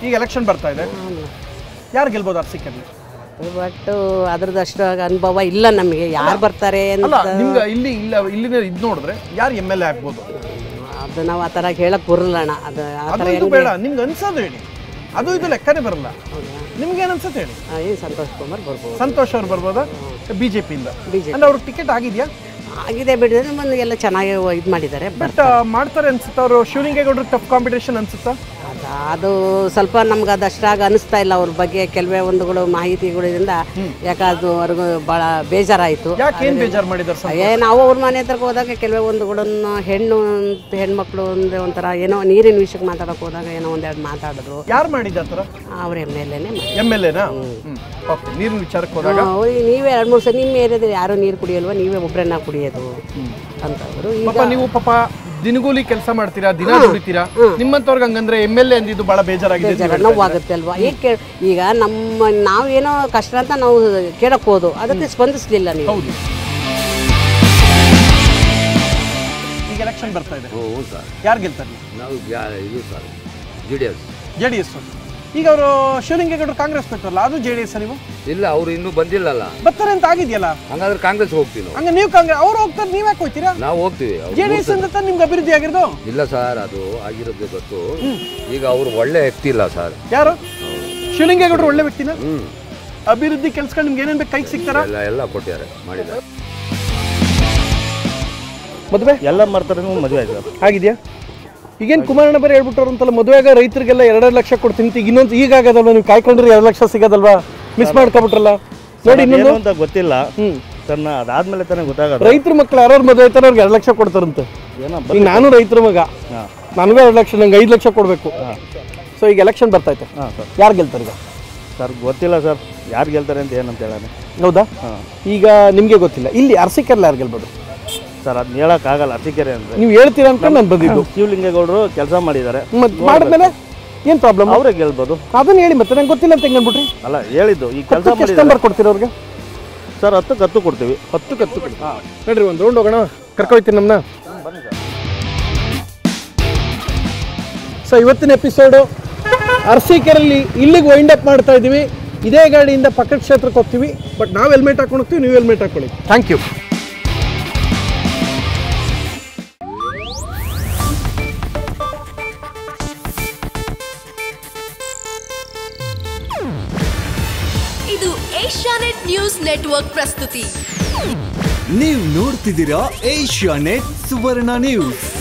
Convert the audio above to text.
ಈಗ ಎಲೆಕ್ಷನ್ ಬರ್ತಾ ಇದೆ ಯಾರು ಗೆಲ್ಬೋದು ಅರ್ಸಿಕೆಯಲ್ಲಿ ಬಟ್ ಅದ್ರದ್ದು ಅಷ್ಟು ಅನುಭವ ಇಲ್ಲ ನಮಗೆ ಯಾರು ಬರ್ತಾರೆ ಅಲ್ಲ ಅಂತ ನಿಮ್ಗೆ ಇಲ್ಲಿ ಇಲ್ಲ ಇಲ್ಲಿನ ಇದು ನೋಡಿದ್ರೆ ಯಾರು ಎಮ್ ಎಲ್ ಎ ಆಗ್ಬೋದು ಅದು ನಾವು ಆ ಥರ ಹೇಳಕ್ ಬರಲ್ಲಣ್ಣ ಅದು ಆ ಥರ ಅದು ಇದು ಬೇಡ ನಿಮ್ಗೆ ಅನ್ಸೋದು ಹೇಳಿ ಅದು ಇದು ಲೆಕ್ಕನೇ ಬರಲ್ಲ ನಿಮ್ಗೆ ಏನು ಅನ್ಸುತ್ತೆ ಹೇಳಿ ಏನು ಸಂತೋಷ್ ಕುಮಾರ್ ಬರ್ಬೋದು ಸಂತೋಷ್ ಅವ್ರು ಬರ್ಬೋದಾ ಬಿಜೆಪಿಯಿಂದ BJP. ಅಂದ್ರೆ ಅವ್ರಿಗೆ ಟಿಕೆಟ್ ಆಗಿದೆಯಾ ಆಗಿದೆ ಬಿಡಿದ್ರೆ ಒಂದು ಎಲ್ಲ ಚೆನ್ನಾಗಿ ಇದು ಮಾಡಿದ್ದಾರೆ ಬಟ್ ಮಾಡ್ತಾರೆ ಅನ್ಸುತ್ತಾ ಅವರು ಶಿವಲಿಂಗೇಗೌಡರಿಗೆ ಟಫ್ ಕಾಂಪಿಟೇಷನ್ ಅನ್ಸುತ್ತಾ ಅದು ಅದು ಸ್ವಲ್ಪ ನಮ್ಗೆ ಅದು ಅಷ್ಟಾಗಿ ಅನಿಸ್ತಾ ಇಲ್ಲ ಅವ್ರ ಬಗ್ಗೆ ಕೆಲವೇ ಒಂದುಗಳು ಮಾಹಿತಿಗಳಿಂದ ಯಾಕೆ ಅದು ಅವ್ರಿಗೂ ಭಾಳ ಬೇಜಾರಾಯಿತು ಯಾಕೆ ಏನ್ ಬೇಜಾರು ಮಾಡಿದಾರೆ ಸರ್ ಏ ನಾವು ಅವ್ರ ಮನೆ ಹತ್ರಕ್ಕೆ ಹೋದಾಗ ಕೆಲವೇ ಒಂದುಗಳನ್ನು ಹೆಣ್ಣು ಅಂತ ಹೆಣ್ಮಕ್ಳು ಅಂದ್ರೆ ಒಂಥರ ಏನೋ ನೀರಿನ ವಿಷಯಕ್ಕೆ ಮಾತಾಡೋಕೆ ಹೋದಾಗ ಏನೋ ಒಂದೆರಡು ಮಾತಾಡಿದ್ರು ಯಾರು ಮಾಡಿದ ಆ ಥರ ಅವ್ರ ಎಮ್ ಎಲ್ ಎನೇ ಎಮ್ ಎಲ್ ಎನಾ ಓಕೆ ನೀರಿನ ವಿಚಾರಕ್ಕೆ ಹೋದಾಗ ನೀವೇ ಎರಡು ಮೂರು ಸಲ ನಿಮ್ಮ ಏರಿಯಾದಲ್ಲಿ ಯಾರೂ ನೀರು ಕುಡಿಯಲ್ವಾ ನೀವೇ ಒಬ್ಬರನ್ನ ಕುಡಿಯೋದು ಅಂತಂದ್ರು ಈಗ ಪಾಪ ನೀವು ಪಾಪ ದಿನಗೂಲಿ ಕೆಲಸ ಮಾಡ್ತೀರಾ ದಿನ ದುಡಿತೀರಾ ನಿಮ್ಮಂತವ್ರಿಗೆ ಹಂಗಂದ್ರೆ ಎಮ್ ಎಲ್ ಎ ಅಂದಿದ್ದು ಬಹಳ ಬೇಜಾರಾಗಿದೆ ಅಂತ ಹೇಳ್ತಾ ನೋವಾಗುತ್ತೆ ಅಲ್ವಾ ಈಗ ಕೇ ಈಗ ನಮ್ಮ ನಾವೇನೋ ಕಷ್ಟ ಅಂತ ನಾವು ಕೇಳಕ್ ಹೋದು ಅದಕ್ಕೆ ಸ್ಪಂದಿಸ್ಲಿಲ್ಲ ನೀವು ಹೌದು ಈಗ ಎಲೆಕ್ಷನ್ ಬರ್ತಾ ಇದೆ ಹ್ಞೂ ಸರ್ ಯಾರು ಗೆಲ್ತಾರೆ ನಾವು ಗ್ಯಾ ಇದು sir J D S J D S ಈಗ ಅವರು ಶಿವಲಿಂಗೇಗೌಡರು ಕಾಂಗ್ರೆಸ್ ಬಿಟ್ಟರಲ್ಲ ಅದು ಜೆ ಡಿ ಎಸ್ ನೀವು ಇಲ್ಲ ಅವರು ಇನ್ನೂ ಬಂದಿಲ್ಲಲ್ಲ ಬರ್ತಾರೆ ಅಂತ ಆಗಿದೆಯಲ್ಲ ಹಂಗಾದ್ರೆ ಕಾಂಗ್ರೆಸ್ ಹೋಗ್ತೀವಿ ನಾವು ಹಂಗ ನೀವು ಕಾಂಗ್ರೆಸ್ ಅವ್ರು ಹೋಗ್ತಾರೆ ನೀವ್ ಯಾಕೆ ಹೋಗ್ತೀರಾ ನಾವು ಹೋಗ್ತೀವಿ ಅವ್ರು ಜೆ ಡಿ ಎಸ್ ಅಂತ ತಾನೇ ನಿಮ್ಗೆ ಅಭಿವೃದ್ಧಿ ಆಗಿರೋದು ಇಲ್ಲ ಸರ್ ಅದು ಆಗಿರೋದು ಗೊತ್ತು ಈಗ ಅವರು ಒಳ್ಳೆ ವ್ಯಕ್ತಿ ಇಲ್ಲ ಸರ್ ಯಾರು ಶಿವಲಿಂಗೇಗೌಡರು ಒಳ್ಳೆ ವ್ಯಕ್ತಿನ ಹ್ಞೂ ಅಭಿವೃದ್ಧಿ ಕೆಲ್ಸಗಳು ನಿಮ್ಗೆ ಏನೇನ್ ಬೇಕು ಕೈಗೆ ಸಿಗ್ತಾರ ಎಲ್ಲ ಎಲ್ಲ ಕೊಟ್ಟಿದ್ದಾರೆ ಮಾಡಿದ್ದಾರೆ ಮದುವೆ ಎಲ್ಲ ಮಾಡ್ತಾರೆ ಮದುವೆ ಆಯ್ತು ಸರ್ ಆಗಿದ್ಯಾ ಈಗೇನು ಕುಮಾರಣ್ಣ ಬೇರೆ ಹೇಳ್ಬಿಟ್ಟವ್ರು ಅಂತಲ್ಲ ಮದುವೆಗ ರೈತರಿಗೆಲ್ಲ ಎರಡೆರಡು ಲಕ್ಷ ಕೊಡ್ತೀನಿ ಅಂತ ಈಗ ಇನ್ನೊಂದು ಈಗ ಆಗದಲ್ವಾ ನೀವು ಕಾಯ್ಕೊಂಡ್ರೆ ಎರಡು ಲಕ್ಷ ಸಿಗೋದಲ್ವಾ ಮಿಸ್ ಮಾಡ್ಕೊಬಿಟ್ರಲ್ಲ ನೋಡಿ ಇನ್ನೊಂದು ಏನು ಅಂತ ಗೊತ್ತಿಲ್ಲ ಹ್ಮ್ ಸರ್ ನಾ ಅದಾದ್ಮೇಲೆ ತಾನೇ ಗೊತ್ತಾಗೋದು ರೈತರ ಮಕ್ಳು ಯಾರು ಮದುವೆ ಆಯ್ತಾರ ಅವ್ರಿಗೆ ಎರಡು ಲಕ್ಷ ಕೊಡ್ತಾರಂತೆ ಏನೋ ಈಗ ನಾನು ರೈತರ ಮಗ ಹಾಂ ನನಗೂ ಎರಡು ಲಕ್ಷ ನಂಗೆ ಐದು ಲಕ್ಷ ಕೊಡಬೇಕು ಸೊ ಈಗ ಎಲೆಕ್ಷನ್ ಬರ್ತೈತೆ ಹಾಂ ಸರ್ ಯಾರು ಗೆಲ್ತಾರೆ ಈಗ ಸರ್ ಗೊತ್ತಿಲ್ಲ ಸರ್ ಯಾರು ಗೆಲ್ತಾರೆ ಅಂತ ಏನಂತ ಹೇಳೋಣ ಹೌದಾ ಹಾಂ ಈಗ ನಿಮಗೆ ಗೊತ್ತಿಲ್ಲ ಇಲ್ಲಿ ಅರಸಿಕೆಲ್ಲ ಯಾರು ಗೆಲ್ಬೋದು ಸರ್ ಅದನ್ನ ಹೇಳೋಕ್ಕಾಗಲ್ಲ ಅರಸೀಕೆರೆ ಅಂದರೆ ನೀವು ಹೇಳ್ತೀರಾ ಅನ್ಕೊಂಡು ನಾನು ಬಂದಿದ್ದು ಶಿವಲಿಂಗೇಗೌಡರು ಕೆಲಸ ಮಾಡಿದ್ದಾರೆ ಮತ್ತೆ ಮಾಡಿದ್ಮೇಲೆ ಏನು ಪ್ರಾಬ್ಲಮ್ ಅವರೇ ಗೆಲ್ಬೋದು ಅದನ್ನ ಹೇಳಿ ಮತ್ತೆ ನಂಗೆ ಗೊತ್ತಿಲ್ಲ ಅಂತ ಹೆಂಗೆ ಅನ್ಬಿಟ್ರಿ ಅಲ್ಲ ಹೇಳಿದ್ದು ಈ ಕೆಲಸ ಎಷ್ಟು ಮಾಡಿದ್ದಾರೆ ನಂಬರ್ ಕೊಡ್ತೀರ ಅವ್ರಿಗೆ ಸರ್ ಹತ್ತು ಕತ್ತು ಕೊಡ್ತೀವಿ ಹತ್ತು ಕತ್ತು ಕೊಡಿ ನೋಡ್ರಿ ಒಂದು ರೌಂಡ್ ಹೋಗೋಣ ಕರ್ಕೊಯ್ತೀನಿ ನಮ್ಮನ್ನ ಸೊ ಇವತ್ತಿನ ಎಪಿಸೋಡು ಅರಸೀಕೆರಲ್ಲಿ ಇಲ್ಲಿಗೆ ವೈಂಡ್ ಅಪ್ ಮಾಡ್ತಾ ಇದ್ದೀವಿ ಇದೇ ಗಾಡಿಯಿಂದ ಪಕ್ಕದ ಕ್ಷೇತ್ರಕ್ಕೆ ಹೋಗ್ತೀವಿ ಬಟ್ ನಾವು ಹೆಲ್ಮೆಟ್ ಹಾಕೊಂಡು ಹೋಗ್ತೀವಿ ನೀವು ಹೆಲ್ಮೆಟ್ ಹಾಕೊಳ್ಳಿ ಥ್ಯಾಂಕ್ ಯು ಇದು ಏಷ್ಯಾನೆಟ್ ನ್ಯೂಸ್ ನೆಟ್ವರ್ಕ್ ಪ್ರಸ್ತುತಿ ನೀವು ನೋಡ್ತಿದ್ದೀರಾ ಏಷ್ಯಾ ನೆಟ್ ಸುವರ್ಣ ನ್ಯೂಸ್